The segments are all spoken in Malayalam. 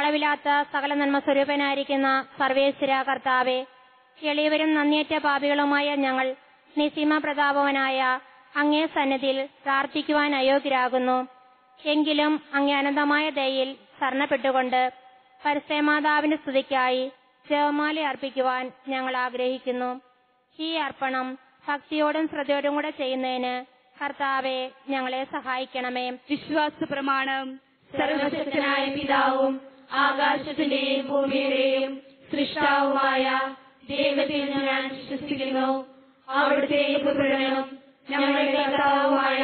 അളവില്ലാത്ത സകല നന്മ സ്വരൂപനായിരിക്കുന്ന സർവേശ്വര കർത്താവെ എളിയവരും നന്ദിയേറ്റ പാപികളുമായ ഞങ്ങൾ നിസീമ പ്രതാപവനായ അങ്ങേ സന്നിധിയിൽ പ്രാർത്ഥിക്കുവാൻ അയോഗ്യരാകുന്നു എങ്കിലും അങ്ങേ അനന്തമായ ദയയിൽ ശരണപ്പെട്ടുകൊണ്ട് പരിസയമാതാവിന്റെ സ്തുതിക്കായി ജപമാല അർപ്പിക്കുവാൻ ഞങ്ങൾ ആഗ്രഹിക്കുന്നു ഈ അർപ്പണം ഭക്തിയോടും ശ്രദ്ധയോടും കൂടെ ചെയ്യുന്നതിന് കർത്താവെ ഞങ്ങളെ സഹായിക്കണമേ വിശ്വാസ പ്രമാണം സർവശക്തനായ പിതാവും ആകാശത്തിന്റെയും ഭൂമിയുടെയും സൃഷ്ടാവുമായ ദൈവത്തിൽ ഞാൻ വിശ്വസിക്കുന്നു അവിടുത്തെ പുത്രനും ഞങ്ങളുടെ കർത്താവുമായ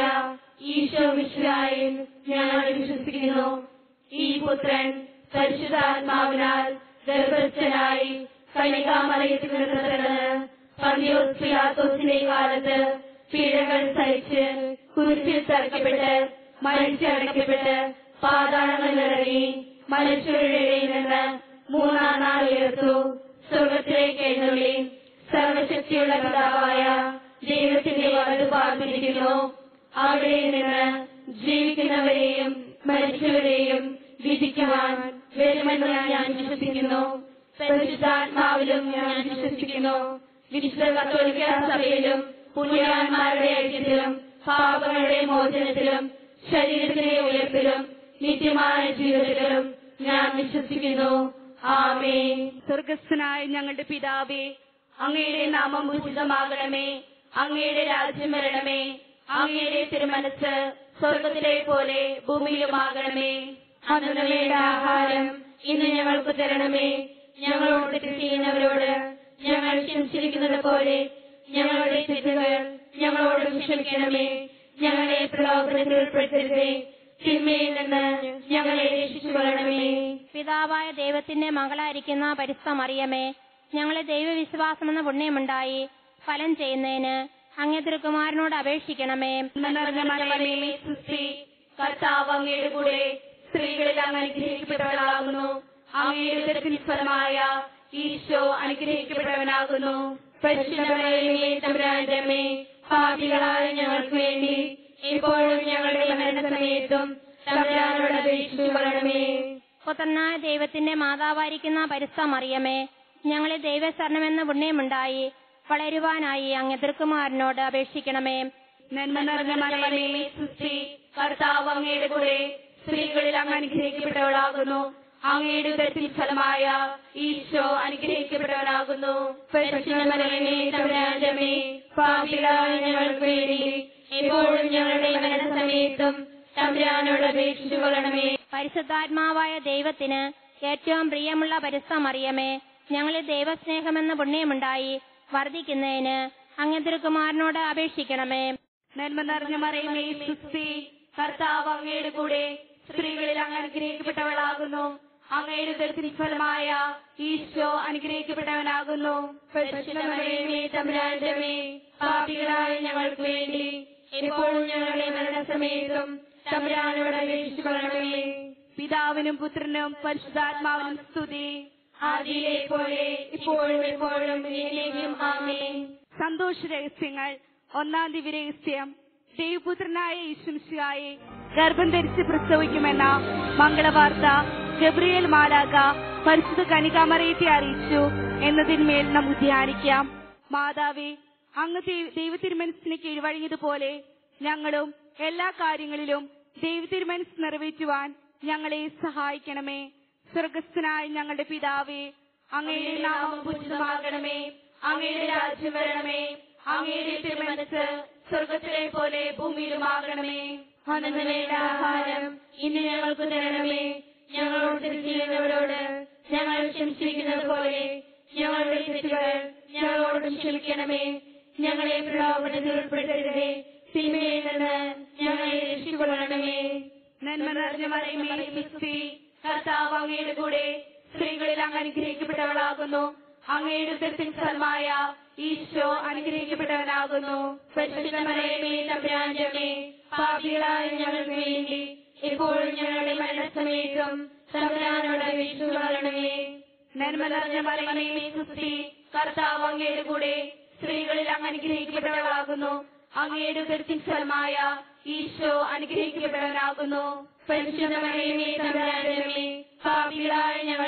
ഈശോ വിശ്വായും ഞങ്ങൾ വിശ്വസിക്കുന്നു ഈ പുത്രൻ പരിശുദ്ധാത്മാവിനാൽ ഗർഭസ്ഥനായി കനികാമലയത്തിൽ നിന്ന് പിറന്ന് പന്തിയോസ് പിലാത്തോസിന്റെ കാലത്ത് പീഡകൾ സഹിച്ച് കുരിശിൽ തറക്കപ്പെട്ട് മരിച്ചടക്കപ്പെട്ട് പാതാളങ്ങളിൽ ഇറങ്ങി മനുഷ്യരുടെ ഇടയിൽ നിന്ന് മൂന്നാം നാൾ ഉയർത്തു സ്വർഗത്തിലേക്ക് എഴുന്നള്ളി സർവശക്തിയുള്ള പിതാവായ ദൈവത്തിന്റെ വലതു പാർത്തിരിക്കുന്നു അവിടെ നിന്ന് ജീവിക്കുന്നവരെയും മരിച്ചവരെയും വിധിക്കുവാൻ വരുമെന്ന് ഞാൻ വിശ്വസിക്കുന്നു പരിശുദ്ധാത്മാവിലും ഞാൻ വിശ്വസിക്കുന്നു വിശുദ്ധ കത്തോലിക്ക സഭയിലും പുണ്യവാന്മാരുടെ ഐക്യത്തിലും പാപങ്ങളുടെ മോചനത്തിലും ശരീരത്തിന്റെ ഉയർപ്പിലും നിത്യമായ ജീവിതത്തിലും ഞാൻ വിശ്വസിക്കുന്നു ആമേ സ്വർഗസ്ഥനായ ഞങ്ങളുടെ പിതാവേ അങ്ങയുടെ നാമം ഉചിതമാകണമേ അങ്ങയുടെ രാജ്യം വരണമേ അങ്ങയുടെ തിരുമനസ് സ്വർഗത്തിലെ പോലെ ഭൂമിയിലുമാകണമേ അന്നു വേണ്ട ആഹാരം ഇന്ന് ഞങ്ങൾക്ക് തരണമേ ഞങ്ങളോട് തെറ്റ് ചെയ്യുന്നവരോട് ഞങ്ങൾ ക്ഷമിച്ചിരിക്കുന്നത് പോലെ ഞങ്ങളുടെ തെറ്റുകൾ ഞങ്ങളോട് ക്ഷമിക്കണമേ ഞങ്ങളെ പ്രലോഭനത്തിൽ ഉൾപ്പെടുത്തരുതേ തിന്മയിൽ നിന്ന് ഞങ്ങളെ രക്ഷിച്ചു കൊള്ളണമേ പിതാവായ ദൈവത്തിന്റെ മകളായിരിക്കുന്ന പരിസ്ഥ മറിയമേ ഞങ്ങളെ ദൈവവിശ്വാസമെന്ന പുണ്യമുണ്ടായി ഫലം ചെയ്യുന്നതിന് അങ്ങേ തിരുക്കുമാരനോട് അപേക്ഷിക്കണമേ നിറഞ്ഞ മലമേ സുസ്തി കർത്താവ് അങ്ങയുടെ കൂടെ സ്ത്രീകളിൽ അങ്ങ് അനുഗ്രഹിക്കപ്പെട്ടവളാകുന്നു അങ്ങയുടെ ഉദരത്തിൻ ഫലമായ ഈശോ അനുഗ്രഹിക്കപ്പെട്ടവനാകുന്നു പരിശുദ്ധമേ തമ്പുരാന്റെ പാപികളായ ഞങ്ങൾക്ക് വേണ്ടി ഇപ്പോഴും ഞങ്ങളുടെ മരണസമയത്തും തമ്പുരാനോട് അപേക്ഷിച്ചു കൊള്ളണമേ പുത്രനായ ദൈവത്തിന്റെ മാതാവായിരിക്കുന്ന പരിസ്ഥ മറിയമേ ഞങ്ങളെ ദൈവശരണമെന്ന പുണ്യമുണ്ടായി വളരുവാനായി അങ്ങേ തിരുക്കുമാരനോട് അപേക്ഷിക്കണമേ നന്മ നിറഞ്ഞ മലമേ സുസ്തി കർത്താവ് അങ്ങയുടെ കൂടെ സ്ത്രീകളിൽ അങ്ങ് അനുഗ്രഹിക്കപ്പെട്ടവളാകുന്നു അങ്ങയുടെ ഉദരത്തിൽ ഫലമായ ഈശോ അനുഗ്രഹിക്കപ്പെട്ടവനാകുന്നു പരിശുദ്ധമലമേ തമ്പുരാന്റെ പാപികളായ ഞങ്ങൾക്ക് വേണ്ടി എപ്പോഴും ഞങ്ങളുടെ മരണസമയത്തും തമ്പുരാനോട് അപേക്ഷിച്ചു കൊള്ളണമേ പരിശുദ്ധാത്മാവായ ദൈവത്തിന് ഏറ്റവും പ്രിയമുള്ള പരിസ്ഥ മറിയമേ ഞങ്ങളെ ദൈവസ്നേഹമെന്ന പുണ്യമുണ്ടായി വർദ്ധിക്കുന്നതിന് അങ്ങേ തിരുക്കുമാരനോട് അപേക്ഷിക്കണമേ നന്മ നിറഞ്ഞ മറിയമേ സുസ്തി കർത്താവ് അങ്ങയുടെ കൂടെ സ്ത്രീകളിൽ അങ്ങ് അനുഗ്രഹിക്കപ്പെട്ടവളാകുന്നു അങ്ങയുടെ ഉദരത്തിൽ ഫലമായ ഈശോ അനുഗ്രഹിക്കപ്പെട്ടവനാകുന്നു പരിശുദ്ധമറിയമേ തമ്പുരാന്റെ പാപികളായ ഞങ്ങൾക്ക് വേണ്ടി എപ്പോഴും ഞങ്ങളുടെ മരണസമയത്തും തമ്പുരാനോട് അപേക്ഷിച്ചു കൊള്ളണമേ പിതാവിനും പുത്രനും പരിശുദ്ധാത്മാവിനും സ്തുതി ആദിയിലെ പോലെ ഇപ്പോഴും എപ്പോഴും എന്നേക്കും ആമേൻ സന്തോഷ രഹസ്യങ്ങൾ ഒന്നാം ദിവ്യ രഹസ്യം ദൈവപുത്രനായ ഈശംശിയായി ഗർഭം ധരിച്ച് പ്രസവിക്കുമെന്ന മംഗളവാർത്ത ഗബ്രിയേൽ മാലാക പരിശുദ്ധ കനികാമറയത്തെ അറിയിച്ചു എന്നതിന്മേൽ നമുക്ക് ധ്യാനിക്കാം മാതാവേ അങ്ങ് ദൈ- ദൈവത്തിരുമനസ്സിന് കീഴ്വഴങ്ങിയതുപോലെ ഞങ്ങളും എല്ലാ കാര്യങ്ങളിലും ദൈവത്തിരുമനസ് നിറവേറ്റുവാൻ ഞങ്ങളെ സഹായിക്കണമേ സ്വർഗസ്ഥനായ ഞങ്ങളുടെ പിതാവേ അങ്ങയുടെ നാമം പൂജിതമാകണമേ അങ്ങയുടെ രാജ്യം വരണമേ അങ്ങയുടെ തിരുമനസ് സ്വർഗത്തിലെ പോലെ ഭൂമിയിലുമാകണമേ അനന്ത വേണ്ട ആഹാരം ഇന്ന് ഞങ്ങൾക്ക് തരണമേ ഞങ്ങളോട് തെറ്റ് ചെയ്യുന്നവരോട് ഞങ്ങൾ ക്ഷമിച്ചിരിക്കുന്നത് പോലെ ഞങ്ങളുടെ തെറ്റുകൾ ഞങ്ങളോടും ക്ഷമിക്കണമേ ഞങ്ങളെ പ്രലോഭനത്തിൽ ഉൾപ്പെടുത്തരുതേ തിന്മയിൽ നിന്ന് ഞങ്ങളെ രക്ഷിക്കൊള്ളണമേ നന്മ നിറഞ്ഞ മറിയമേ ക്രിസ്തി കർത്താവ് അങ്ങയുടെ കൂടെ സ്ത്രീകളിൽ അങ്ങ് അനുഗ്രഹിക്കപ്പെട്ടവളാകുന്നു അങ്ങയുടെ ഉദരത്തിൻ ഫലമായ ഈശോ അനുഗ്രഹിക്കപ്പെട്ടവനാകുന്നു പരിശുദ്ധമറിയമേ തമ്പുരാന്റെ പാപികളായ ഞങ്ങൾക്ക് വേണ്ടി എപ്പോഴും ഞങ്ങളുടെ മരണസമയത്തും തമ്പുരാനോട് അപേക്ഷിച്ചു കൊള്ളണമേ നന്മ നിറഞ്ഞ മറിയമേ ക്രിസ്തി കർത്താവ് അങ്ങയുടെ കൂടെ സ്ത്രീകളിൽ അങ്ങ് അനുഗ്രഹിക്കപ്പെട്ടവളാകുന്നു അങ്ങയുടെ ഉദരത്തിൻ ഫലമായ ഈശോ അനുഗ്രഹിക്കപ്പെട്ടവനാകുന്നു പരിശുദ്ധമറിയമേ തമ്പുരാന്റെ പാപികളായ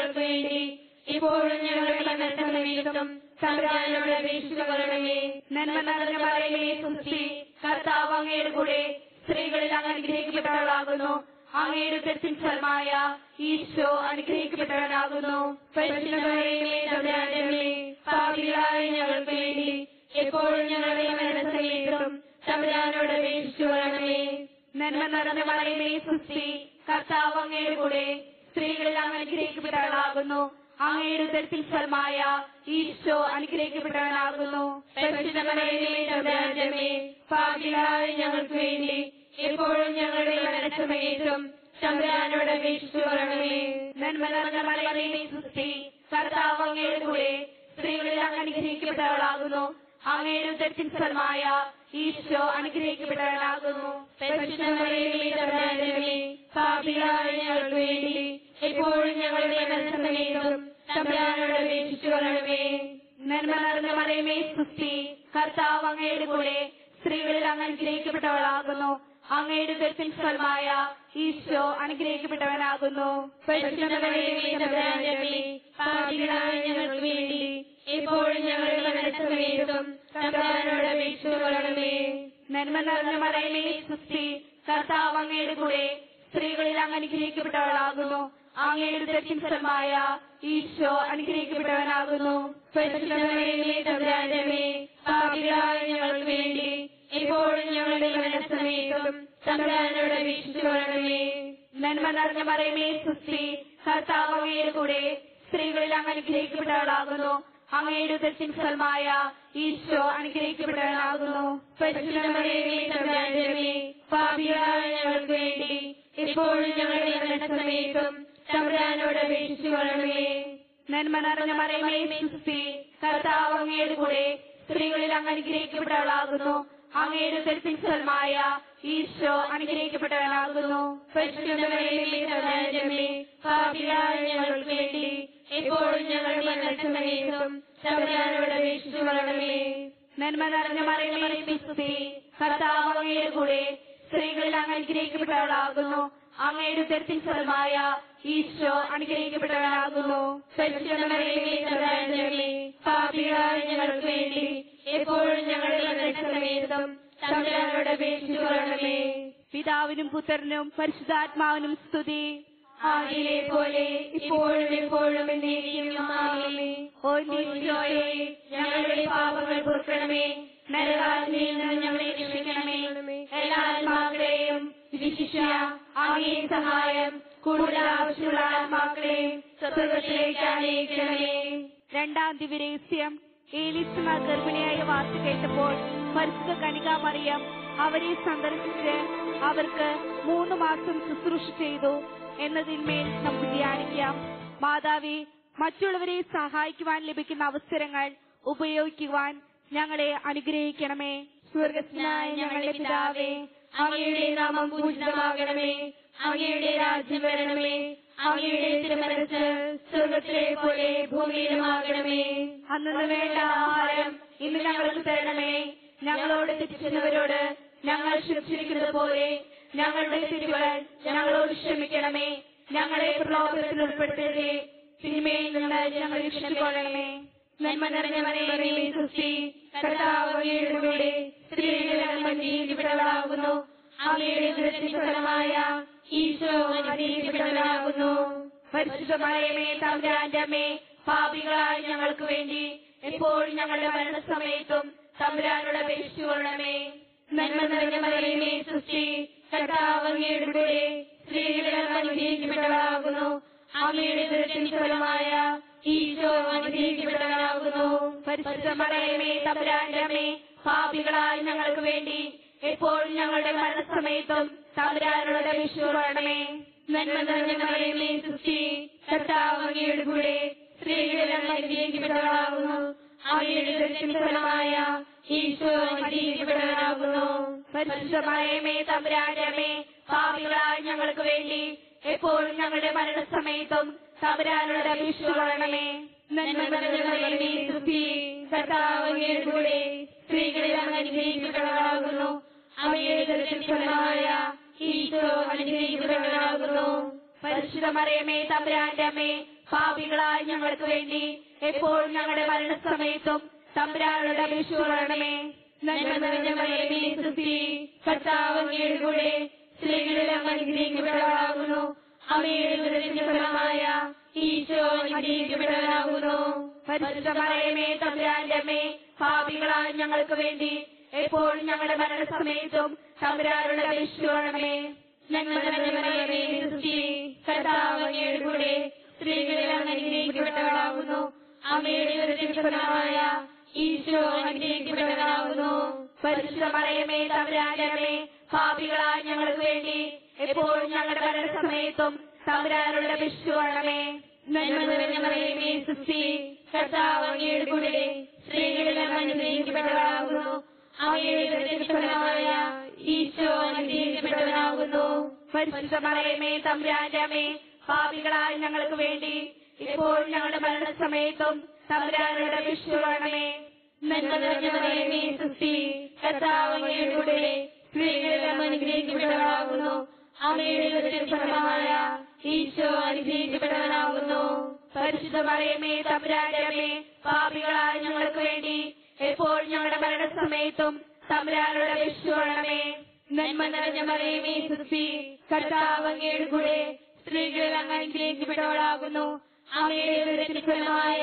ഞങ്ങൾക്ക് വേണ്ടി ഇപ്പോഴും ഞങ്ങളുടെ മരണസമയത്തും തമ്പുരാനോട് അപേക്ഷിക്കണമേ നന്മ നിറഞ്ഞ മറിയമേ സുസ്തി കർത്താവ് അങ്ങയുടെ കൂടെ സ്ത്രീകളിൽ അങ്ങ് അനുഗ്രഹിക്കപ്പെട്ടവളാകുന്നു അങ്ങയുടെ ഉദരത്തിൻ ഫലമായ ഈശോ അനുഗ്രഹിക്കപ്പെട്ടവനാകുന്നു പരിശുദ്ധമറിയമേ തമ്പുരാനമ്മേ പാപികളായ ഞങ്ങൾക്ക് വേണ്ടി എപ്പോഴും ഞങ്ങളുടെ മരണസമയത്തും തമ്പുരാനോട് അപേക്ഷിച്ചുകൊള്ളണമേ നന്മ നിറഞ്ഞ മറിയമേ സുസ്തി കർത്താവ് അങ്ങയുടെ കൂടെ സ്ത്രീകളിൽ അങ്ങ് അനുഗ്രഹിക്കപ്പെട്ടവളാകുന്നു അങ്ങയുടെ ഉദരത്തിൽ ഫലമായ ഈശോ അനുഗ്രഹിക്കപ്പെട്ടവനാകുന്നു പരിശുദ്ധമറിയമേ തമ്പുരാനമ്മേ പാപികളായ ഞങ്ങൾക്ക് വേണ്ടി എപ്പോഴും ഞങ്ങളുടെ മരണസമയത്തും തമ്പുരാനോട് അപേക്ഷിച്ചുകൊള്ളണമേ നന്മ നിറഞ്ഞ മറിയമേ സുസ്തി കർത്താവ് അങ്ങയുടെ കൂടെ സ്ത്രീകളിൽ അങ്ങ് അനുഗ്രഹിക്കപ്പെട്ടവളാകുന്നു അങ്ങയുടെ ഉദരത്തിൻ ഫലമായ ഈശോ അനുഗ്രഹിക്കപ്പെട്ടവനാകുന്നു പരിശുദ്ധമറിയമേ തമ്പുരാനമ്മേ പാപികളായ ഞങ്ങൾക്ക് വേണ്ടി എപ്പോഴും ഞങ്ങളുടെ മരണസമയത്തും തമ്പുരാനോട് അപേക്ഷിച്ചുകൊള്ളണമേ നന്മ നിറഞ്ഞ മറിയമേ സുസ്തി കർത്താവ് അങ്ങയുടെ കൂടെ സ്ത്രീകളിൽ അങ്ങ് അനുഗ്രഹിക്കപ്പെട്ടവളാകുന്നു അങ്ങയുടെ ഉദരത്തിൻ ഫലമായ ഈശോ അനുഗ്രഹിക്കപ്പെട്ടവനാകുന്നു പരിശുദ്ധമറിയമേ തമ്പുരാനമ്മേ പാപികളായ ഞങ്ങൾക്ക് വേണ്ടി എപ്പോഴും ഞങ്ങളുടെ മരണസമയത്തും തമ്പുരാനോട് അപേക്ഷിച്ചുകൊള്ളണമേ നന്മ നിറഞ്ഞ മറിയമേ സുസ്തി കർത്താവ് അങ്ങയുടെ കൂടെ സ്ത്രീകളിൽ അങ്ങ് അനുഗ്രഹിക്കപ്പെട്ടവളാകുന്നു അങ്ങയുടെ ഉദരത്തിൻ ഫലമായ ഈശോ അനുഗ്രഹിക്കപ്പെട്ടവനാകുന്നു പരിശുദ്ധമറിയമേ തമ്പുരാനമ്മേ പാപികളായ ഞങ്ങൾക്ക് വേണ്ടി എപ്പോഴും ഞങ്ങളുടെ മരണസമയത്തും തമ്പുരാനോട് അപേക്ഷിച്ചുകൊള്ളണമേ നന്മ നിറഞ്ഞ മറിയമേ സുസ്തി കർത്താവ് അങ്ങയുടെ കൂടെ സ്ത്രീകളിൽ അങ്ങ് അനുഗ്രഹിക്കപ്പെട്ടവളാകുന്നു അങ്ങയുടെ ഉദരത്തിൻ ഫലമായ ഈശോ അനുഗ്രഹിക്കപ്പെട്ടവനാകുന്നു പരിശുദ്ധമറിയമേ തമ്പുരാനമ്മേ പാപികളായ ഞങ്ങൾക്ക് വേണ്ടി എപ്പോഴും ഞങ്ങളുടെ മരണസമയത്തും തമ്പുരാനോട് അപേക്ഷിച്ചുകൊള്ളണമേ നന്മ നിറഞ്ഞ മറിയമേ സുസ്തി കർത്താവ് അങ്ങയുടെ കൂടെ സ്ത്രീകളിൽ അങ്ങ് അനുഗ്രഹിക്കപ്പെട്ടവളാകുന്നു അങ്ങയുടെ ഉദരത്തിൻ ഫലമായ ഈശോ അനുഗ്രഹിക്കപ്പെട്ടവനാകുന്നു പരിശുദ്ധമറിയമേ തമ്പുരാനമ്മേ പാപികളായ ഞങ്ങൾക്ക് വേണ്ടി എപ്പോഴും ഞങ്ങളുടെ മരണസമയത്തും തമ്പുരാനോട് അപേക്ഷിച്ചുകൊള്ളണമേ നന്മ നിറഞ്ഞ മറിയമേ സുസ്തി കർത്താവ് അങ്ങയുടെ കൂടെ സ്ത്രീകളിൽ അങ്ങ് അനുഗ്രഹിക്കപ്പെട്ടവളാകുന്നു അങ്ങയുടെ ഉദരത്തിൻ ഫലമായ ഈശോ അനുഗ്രഹിക്കപ്പെട്ടവനാകുന്നു പരിശുദ്ധമറിയമേ തമ്പുരാനമ്മേ പാപികളായ ഞങ്ങൾക്ക് വേണ്ടി എപ്പോഴും ഞങ്ങളുടെ മരണസമയത്തും തമ്പുരാനോട് അപേക്ഷിച്ചുകൊള്ളണമേ പിതാവിനും പുത്രനും പരിശുദ്ധാത്മാവിനും സ്തുതി ആദിയിലെ പോലെ ഇപ്പോഴും എപ്പോഴും എന്നേക്കും ആമേൻ. ഓ ഈശോയെ ഞങ്ങളുടെ പാപങ്ങൾ പൊറുക്കണമേ നരകാഗ്നിയിൽ നിന്ന് ഞങ്ങളെ രക്ഷിക്കണമേ എല്ലാ ആത്മാക്കളെയും വിശിഷ്യ അങ്ങേ സഹായം കൂടുതൽ ആവശ്യമുള്ള ആത്മാക്കളെയും സ്വർഗത്തിലേക്ക് അനയിക്കണമേ രണ്ടാം ദിവരഹസ്യം ഏലിസ്മ ഗർഭിണിയായ വാർത്ത കേട്ടപ്പോൾ പരിശുദ്ധ കനികാമറിയം അവരെ സന്ദർശിച്ച് അവർക്ക് മൂന്ന് മാസം ശുശ്രൂഷ ചെയ്തു എന്നതിന്മേൽ നമുക്ക് ധ്യാനിക്കാം മാതാവി മറ്റുള്ളവരെ സഹായിക്കുവാൻ ലഭിക്കുന്ന അവസരങ്ങൾ ഉപയോഗിക്കുവാൻ ഞങ്ങളെ അനുഗ്രഹിക്കണമേ സ്വർഗസ്നായ ഞങ്ങളുടെ പിതാവേ അങ്ങയുടെ നാമം പൂജിതമാകണമേ അങ്ങയുടെ രാജ്യം വരണമേ അങ്ങയുടെ തിരുമനസ് സ്വർഗത്തിലെ പോലെ ഭൂമിയിലുമാകണമേ അന്നു വേണ്ട ആഹാരം ഇന്ന് ഞങ്ങൾക്ക് തരണമേ ഞങ്ങളോട് തെറ്റിച്ചവരോട് ഞങ്ങൾ ക്ഷമിച്ചിരിക്കുന്നത് പോലെ ഞങ്ങളുടെ തിരുകൾ ഞങ്ങളോട് ക്ഷമിക്കണമേ ഞങ്ങളെ പ്രലോഭനത്തിൽ ഉൾപ്പെടുത്തരുതേ തിന്മയിൽ നിന്ന് ഞങ്ങൾ രക്ഷിച്ചുകൊള്ളണമേ നന്മ നിറഞ്ഞ മറിയമേ സുസ്തി കർത്താവ് അങ്ങയുടെ കൂടെ സ്ത്രീകളിൽ അങ്ങ് അനുഗ്രഹിക്കപ്പെട്ടവളാകുന്നു അങ്ങയുടെ ദുരത്തിന് ഫലമായ ഈശോ അനുഗ്രഹിക്കപ്പെട്ടവനാകുന്നു പരിശുദ്ധമറിയമേ തമ്പുരാന്റെ അമ്മേ പാപികളായ ഞങ്ങൾക്ക് വേണ്ടി എപ്പോഴും ഞങ്ങളുടെ മരണസമയത്തും തമ്പുരാനോട് അപേക്ഷിച്ചുകൊള്ളണമേ നന്മ നിറഞ്ഞ മറിയമേ സൃഷ്ടി കർത്താവ് അങ്ങയുടെ കൂടെ സ്ത്രീകളിൽ അങ്ങ് അനുഗ്രഹിക്കപ്പെട്ടവളാകുന്നു അങ്ങയുടെ ദുരത്തിന് ഫലമായ ഈശോ അനുഗ്രഹിക്കപ്പെട്ടവനാകുന്നു പരിശുദ്ധമറിയമേ തമ്പുരാന്റെ അമ്മേ പാപികളായ ഞങ്ങൾക്ക് വേണ്ടി എപ്പോഴും ഞങ്ങളുടെ മരണസമയത്തും തമ്പുരാനോട് അപേക്ഷിച്ചുകൊള്ളണമേ നന്മ നിറഞ്ഞ മറിയമേ സൃഷ്ടി കർത്താവ് അങ്ങയുടെ കൂടെ സ്ത്രീകളിൽ അങ്ങ് അനുഗ്രഹിക്കപ്പെട്ടവളാകുന്നു അങ്ങയുടെ ദുരത്തിന് ഫലമായ ഈശോ അനുഗ്രഹിക്കപ്പെട്ടവനാകുന്നു പരിശുദ്ധമറിയമേ തമ്പുരാന്റെ അമ്മേ പാപികളായ ഞങ്ങൾക്ക് വേണ്ടി എപ്പോഴും ഞങ്ങളുടെ മരണസമയത്തും തമ്പുരാനോട് അപേക്ഷിച്ചുകൊള്ളണമേ നന്മ നിറഞ്ഞ മറിയമേ സൃഷ്ടി കർത്താവ് അങ്ങയുടെ കൂടെ സ്ത്രീകളിൽ അങ്ങ് അനുഗ്രഹിക്കപ്പെട്ടവളാകുന്നു അങ്ങയുടെ ദുരത്തിന് ഫലമായ ഈശോ അനുഗ്രഹിക്കപ്പെട്ടവനാകുന്നു പരിശുദ്ധമറിയമേ തമ്പുരാന്റെ അമ്മേ പാപികളായ ഞങ്ങൾക്ക് വേണ്ടി എപ്പോഴും ഞങ്ങളുടെ മരണസമയത്തും തമ്പുരാനോട് അപേക്ഷിക്കണമേ നന്മ നിറഞ്ഞ മറിയമേ സുസ്തി കർത്താവ് അങ്ങയുടെ കൂടെ സ്ത്രീകളെല്ലാം അനുഗ്രഹിക്കപ്പെട്ടവളാകുന്നു അമ്മയുടെ ദുരിതത്തിന്റെ ഫലമായ ഈശോ അനുഗ്രഹിക്കപ്പെട്ടവനാകുന്നു പരിശുദ്ധ മറിയമേ തമ്പുരാന്റെ അമ്മേ പാപികളായ ഞങ്ങൾക്ക് വേണ്ടി എപ്പോഴും ഞങ്ങളുടെ മരണസമയത്തും തമ്പുരാനോട് അപേക്ഷിക്കണമേ നന്മ നിറഞ്ഞ മറിയമേ സുസ്തി കർത്താവ് അങ്ങയുടെ കൂടെ സ്ത്രീകളെല്ലാം അനുഗ്രഹിക്കപ്പെട്ടവളാകുന്നു അമ്മയുടെ ദുരിതത്തിന്റെ ഫലമായ ഈശോ അനുഗ്രഹിക്കപ്പെട്ടവനാകുന്നു പരിശുദ്ധ മറിയമേ തമ്പുരാന്റെ അമ്മേ പാപികളായ ഞങ്ങൾക്ക് വേണ്ടി എപ്പോഴും ഞങ്ങളുടെ മരണസമയത്തും തമ്പുരാനോട് അപേക്ഷിക്കണമേ നന്മ നിറഞ്ഞ മറിയമേ സുസ്തി കർത്താവ് അങ്ങയുടെ കൂടെ സ്ത്രീകളെല്ലാം അനുഗ്രഹിക്കപ്പെട്ടവളാകുന്നു അമ്മയുടെ ദുരിതത്തിന്റെ ഫലമായ ഈശോ അനുഗ്രഹിക്കപ്പെട്ടവനാകുന്നു പരിശുദ്ധ മറിയമേ തമ്പുരാന്റെ അമ്മേ പാപികളായ ഞങ്ങൾക്ക് വേണ്ടി ഇപ്പോൾ ഞങ്ങളുടെ മരണസമയത്തും തമ്പുരാനോട് അപേക്ഷിക്കണമേ നന്മ നിറഞ്ഞ മറിയമേ സുസ്തി കർത്താവ് അങ്ങയുടെ കൂടെ സ്ത്രീകളെല്ലാം അനുഗ്രഹിക്കപ്പെട്ടവളാകുന്നു അമ്മയുടെ ദുരിതത്തിന്റെ ഫലമായ ഈശോ അനുഗ്രഹിക്കപ്പെട്ടവനാകുന്നു പരിശുദ്ധ മറിയമേ തമ്പുരാന്റെ അമ്മേ പാപികളായ ഞങ്ങൾക്ക് വേണ്ടി എപ്പോൾ ഞങ്ങളുടെ മരണസമയത്തും തമ്പുരാനോട് അപേക്ഷിക്കണമേ നന്മ നിറഞ്ഞ മറിയമേ സുസ്തി കർത്താവ് അങ്ങയുടെ കൂടെ സ്ത്രീകളെല്ലാം അനുഗ്രഹിക്കപ്പെട്ടവളാകുന്നു അമ്മയുടെ ദുരിതത്തിന്റെ ഫലമായ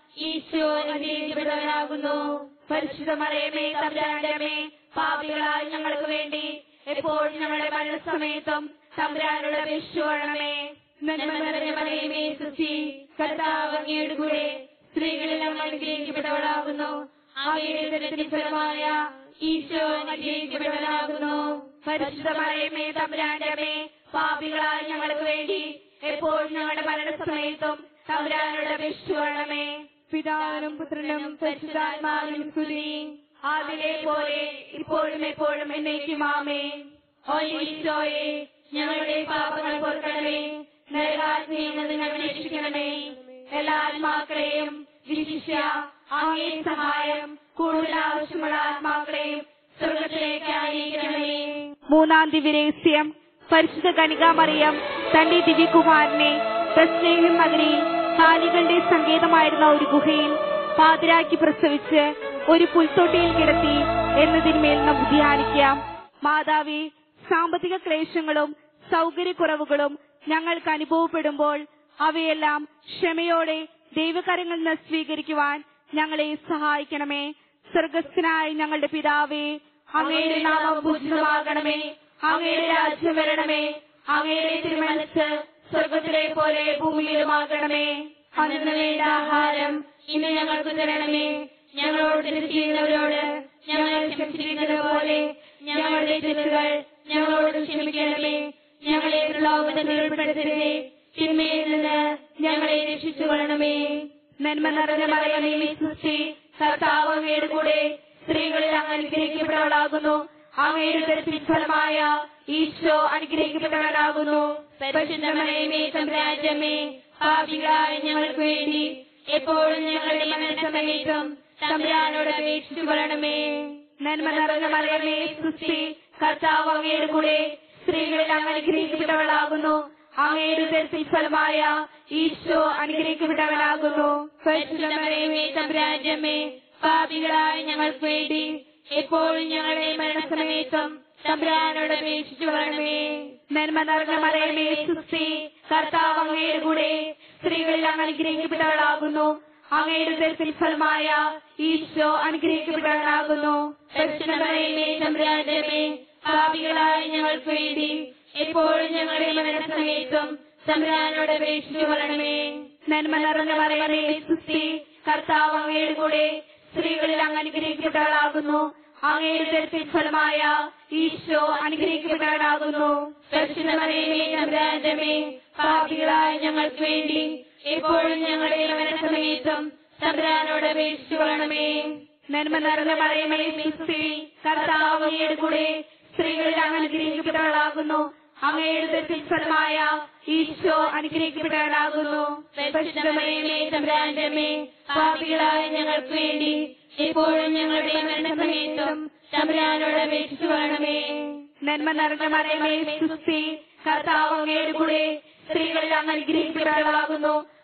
ഈശോ അനുഗ്രഹിക്കപ്പെട്ടവനാകുന്നു പരിശുദ്ധ മറിയമേ തമ്പുരാന്റെ അമ്മേ പാപികളായ ഞങ്ങൾക്ക് വേണ്ടി എപ്പോൾ ഞങ്ങളുടെ മരണസമയത്തും തമ്പുരാനോട് അപേക്ഷിക്കണമേ നന്മ നിറഞ്ഞ മറിയമേ സുസ്തി കർത്താവ് അങ്ങയുടെ കൂടെ സ്ത്രീകളെല്ലാം അനുഗ്രഹിക്കപ്പെട്ടവളാകുന്നു അമ്മയുടെ ദുരിതത്തിന്റെ ഫലമായ ഈശോ അനുഗ്രഹിക്കപ്പെട്ടവനാകുന്നു പരിശുദ്ധ മറിയമേ തമ്പുരാന്റെ അമ്മേ പാപികളായ ഞങ്ങൾക്ക് വേണ്ടി എപ്പോൾ ഞങ്ങളുടെ മരണസമയത്തും തമ്പുരാനോട് അപേക്ഷിക്കണമേ പിതാവിനും പുത്രനും പരിശുദ്ധാത്മാവിനും സ്തുതി ആദിലെ പോലെ ഇപ്പോഴും എപ്പോഴും എന്നേക്കുമാമേ ഓ ഈശോയെ ഞങ്ങളുടെ പാപങ്ങൾ പൊറുക്കണമേ നരകാഗ്നിയിൽ നിന്ന് ഞങ്ങൾ രക്ഷിക്കണമേ എല്ലാ ആത്മാക്കളെയും വിശിഷ്യ അങ്ങേ സഹായം കൂടുതൽ ആവശ്യമുള്ള ആത്മാക്കളെയും സ്വർഗത്തിലേക്ക് ആനയിക്കണമേ മൂന്നാം ദിവ്യരഹസ്യം പരിശുദ്ധ കനികാമറിയം തന്റെ ദിവ്യകുമാരനെ പ്രസ്നേഹം നഗരിയിൽ കാലികളുടെ സങ്കേതമായിരുന്ന ഒരു ഗുഹയിൽ പാതിരാക്കി പ്രസവിച്ച് ഒരു പുൽത്തൊട്ടിയിൽ കിടത്തി എന്നതിന്മേൽ നമുക്ക് ധ്യാനിക്കാം മാതാവി സാമ്പത്തിക ക്ലേശങ്ങളും സൗകര്യക്കുറവുകളും ഞങ്ങൾക്ക് അനുഭവപ്പെടുമ്പോൾ അവയെല്ലാം ക്ഷമയോടെ ദൈവകരങ്ങളിൽ നിന്ന് സ്വീകരിക്കുവാൻ ഞങ്ങളെ സഹായിക്കണമേ സ്വർഗസ്ഥനായ ഞങ്ങളുടെ പിതാവേ അങ്ങയുടെ നാമം പൂജിതമാകണമേ അങ്ങയുടെ രാജ്യം വരണമേ അങ്ങയുടെ തിരുമനസ് സ്വർഗത്തിലെ പോലെ ഭൂമിയിലുമാകണമേ അന്നു വേണ്ട ആഹാരം ഇന്ന് ഞങ്ങൾക്ക് തരണമേ ഞങ്ങളോട് തെറ്റ് ചെയ്യുന്നവരോട് ഞങ്ങൾ ക്ഷമിച്ചിരിക്കുന്നത് പോലെ ഞങ്ങളുടെ തെറ്റുകൾ ഞങ്ങളോട് ക്ഷമിക്കണമേ ഞങ്ങളെ പ്രലോഭനത്തിൽ ഉൾപ്പെടുത്തരുതേ തിന്മയിൽ നിന്ന് ഞങ്ങളെ രക്ഷിച്ചു കൊള്ളണമേ നന്മ നിറഞ്ഞ മറിയമേ സൃഷ്ടി കർത്താവ് അങ്ങയുടെ കൂടെ സ്ത്രീകളിൽ അങ്ങ് അനുഗ്രഹിക്കപ്പെട്ടവളാകുന്നു അങ്ങയുടെ ദർശന ഫലമായ ഈശോ അനുഗ്രഹിക്കപ്പെട്ടവനാകുന്നു പരിശുദ്ധമയമേ സംരാജ്യമേ പാപികളായ ഞങ്ങൾക്ക് വേണ്ടി എപ്പോഴും ഞങ്ങളുടെ മരണസമയത്തും തമ്പുരാനോട് അപേക്ഷിച്ചു കൊള്ളണമേ നന്മ നിറഞ്ഞ മറിയമേ സൃഷ്ടി കർത്താവ് അങ്ങയുടെ കൂടെ സ്ത്രീകളിൽ അങ്ങ് അനുഗ്രഹിക്കപ്പെട്ടവളാകുന്നു അങ്ങയുടെ ദർശന ഫലമായ ഈശോ അനുഗ്രഹിക്കപ്പെട്ടവനാകുന്നു പരിശുദ്ധമയമേ സംരാജ്യമേ പാപികളായ ഞങ്ങൾക്ക് വേണ്ടി എപ്പോഴും ഞങ്ങളുടെ മരണസമയത്തും തമ്പുരാനോട് അപേക്ഷിച്ചു വരണമേ നന്മ നിറഞ്ഞ മറിയമേ സുസ്തി കർത്താവ് അങ്ങയുടെ കൂടെ സ്ത്രീകളിൽ അങ്ങ് അനുഗ്രഹിക്കപ്പെട്ടവളാകുന്നു അങ്ങയുടെ ദർശന ഫലമായ ഈശോ അനുഗ്രഹിക്കപ്പെട്ടവനാകുന്നു പരിശുദ്ധമയമേ തമ്പുരാന്റെമേ പാപികളായ ഞങ്ങൾക്ക് വേണ്ടി എപ്പോഴും ഞങ്ങളുടെ മരണസമയത്തും തമ്പുരാനോട് അപേക്ഷിച്ചു കൊള്ളണമേ നന്മ നിറഞ്ഞ മറിയമേ സുസ്തി കർത്താവ് അങ്ങയുടെ കൂടെ സ്ത്രീകളിൽ അങ്ങ് അനുഗ്രഹിക്കപ്പെട്ടവളാകുന്നു അങ്ങയുടെ ദർശന ഫലമായ ഈശോ അനുഗ്രഹിക്കപ്പെട്ടവനാകുന്നു പരിശുദ്ധമറിയമേ തമ്പുരാന്റെമേ പാപികളായ ഞങ്ങൾക്ക് വേണ്ടി എപ്പോഴും ഞങ്ങളുടെ മരണസമയത്തും തമ്പുരാനോട് അപേക്ഷിച്ചു കൊള്ളണമേ നന്മ നിറഞ്ഞ മറിയമേ സുസ്തി കർത്താവ് അങ്ങയുടെ കൂടെ സ്ത്രീകളിൽ അങ്ങ് അനുഗ്രഹിക്കപ്പെട്ടവളാകുന്നു അങ്ങയുടെ ദർശന ഫലമായ ഈശോ അനുഗ്രഹിക്കപ്പെട്ടവനാകുന്നു പരിശുദ്ധമറിയമേ തമ്പുരാന്റെമേ പാപികളായ ഞങ്ങൾക്ക് വേണ്ടി എപ്പോഴും ഞങ്ങളുടെ മരണസമയത്തും തമ്പുരാനോട് അപേക്ഷിച്ചു കൊള്ളണമേ നന്മ നിറഞ്ഞ മറിയമേ സുസ്തി കർത്താവ് അങ്ങയുടെ കൂടെ സ്ത്രീകളിൽ അങ്ങ് അനുഗ്രഹിക്കപ്പെട്ടവളാകുന്നു